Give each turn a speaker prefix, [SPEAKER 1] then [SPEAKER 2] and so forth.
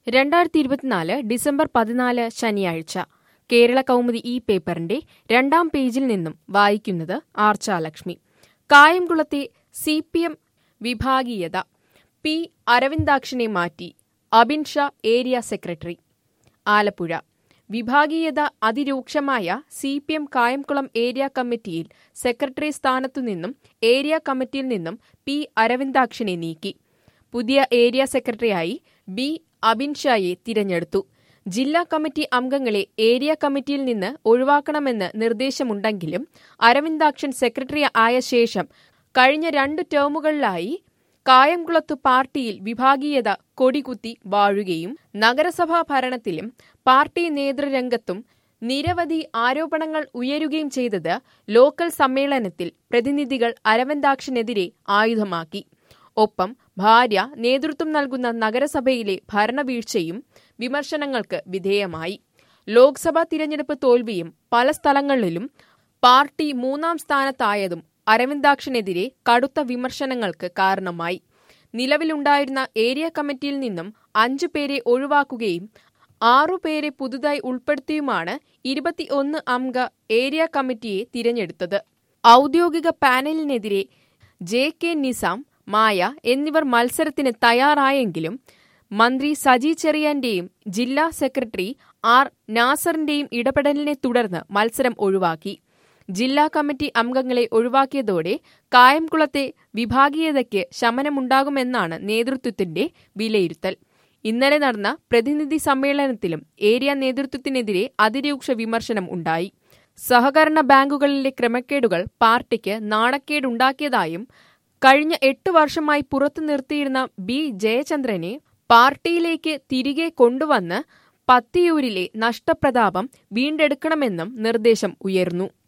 [SPEAKER 1] രണ്ടായിരത്തി ഇരുപത്തിനാല് ഡിസംബർ പതിനാല് ശനിയാഴ്ച കേരള കൗമുദി ഈ പേപ്പറിന്റെ രണ്ടാം പേജിൽ നിന്നും വായിക്കുന്നത് ആർച്ചാലക്ഷ്മി കായംകുളത്തെ സി പി എം വിഭാഗീയത പി അരവിന്ദാക്ഷനെ മാറ്റി അബിൻ ഷാ ഏരിയ സെക്രട്ടറി ആലപ്പുഴ വിഭാഗീയത അതിരൂക്ഷമായ C P M Kayamkulam area കമ്മിറ്റിയിൽ സെക്രട്ടറി സ്ഥാനത്തുനിന്നും ഏരിയ കമ്മിറ്റിയിൽ നിന്നും പി അരവിന്ദാക്ഷനെ നീക്കി പുതിയ ഏരിയ സെക്രട്ടറിയായി ബി അബിൻ ഷായെ തിരഞ്ഞെടുത്തു ജില്ലാ കമ്മിറ്റി അംഗങ്ങളെ ഏരിയ കമ്മിറ്റിയിൽ നിന്ന് ഒഴിവാക്കണമെന്ന് നിർദ്ദേശമുണ്ടെങ്കിലും അരവിന്ദാക്ഷൻ സെക്രട്ടറി ആയ ശേഷം കഴിഞ്ഞ രണ്ട് ടേമുകളിലായി കായംകുളത്തു പാർട്ടിയിൽ വിഭാഗീയത കൊടികുത്തി വാഴുകയും നഗരസഭാ ഭരണത്തിലും പാർട്ടി നേതൃരംഗത്തും നിരവധി ആരോപണങ്ങൾ ഉയരുകയും ചെയ്തത് ലോക്കൽ സമ്മേളനത്തിൽ പ്രതിനിധികൾ അരവിന്ദാക്ഷനെതിരെ ആയുധമാക്കി ഒപ്പം ഭാര്യ നേതൃത്വം നൽകുന്ന നഗരസഭയിലെ ഭരണവീഴ്ചയും വിമർശനങ്ങൾക്ക് വിധേയമായി ലോക്സഭാ തിരഞ്ഞെടുപ്പ് തോൽവിയും പല സ്ഥലങ്ങളിലും പാർട്ടി മൂന്നാം സ്ഥാനത്തായതും അരവിന്ദാക്ഷനെതിരെ കടുത്ത വിമർശനങ്ങൾക്ക് കാരണമായി നിലവിലുണ്ടായിരുന്ന ഏരിയ കമ്മിറ്റിയിൽ നിന്നും അഞ്ചു പേരെ ഒഴിവാക്കുകയും ആറുപേരെ പുതുതായി ഉൾപ്പെടുത്തിയുമാണ് ഇരുപത്തിയൊന്ന് അംഗ ഏരിയ കമ്മിറ്റിയെ തിരഞ്ഞെടുത്തത് ഔദ്യോഗിക പാനലിനെതിരെ ജെ കെ നിസാം മായ എന്നിവർ മത്സരത്തിന് തയ്യാറായെങ്കിലും മന്ത്രി സജി ചെറിയാന്റെയും ജില്ലാ സെക്രട്ടറി ആർ നാസറിന്റെയും ഇടപെടലിനെ തുടർന്ന് മത്സരം ഒഴിവാക്കി ജില്ലാ കമ്മിറ്റി അംഗങ്ങളെ ഒഴിവാക്കിയതോടെ കായംകുളത്തെ വിഭാഗീയതയ്ക്ക് ശമനമുണ്ടാകുമെന്നാണ് നേതൃത്വത്തിന്റെ വിലയിരുത്തൽ ഇന്നലെ നടന്ന പ്രതിനിധി സമ്മേളനത്തിലും ഏരിയ നേതൃത്വത്തിനെതിരെ അതിരൂക്ഷ വിമർശനം ഉണ്ടായി സഹകരണ ബാങ്കുകളിലെ ക്രമക്കേടുകൾ പാർട്ടിക്ക് നാണക്കേടുണ്ടാക്കിയതായും കഴിഞ്ഞ എട്ട് വർഷമായി പുറത്തു നിർത്തിയിരുന്ന ബി ജയചന്ദ്രനെ പാർട്ടിയിലേക്ക് തിരികെ കൊണ്ടുവന്ന് പത്തിയൂരിലെ നഷ്ടപ്രതാപം വീണ്ടെടുക്കണമെന്നും നിർദ്ദേശം ഉയർന്നു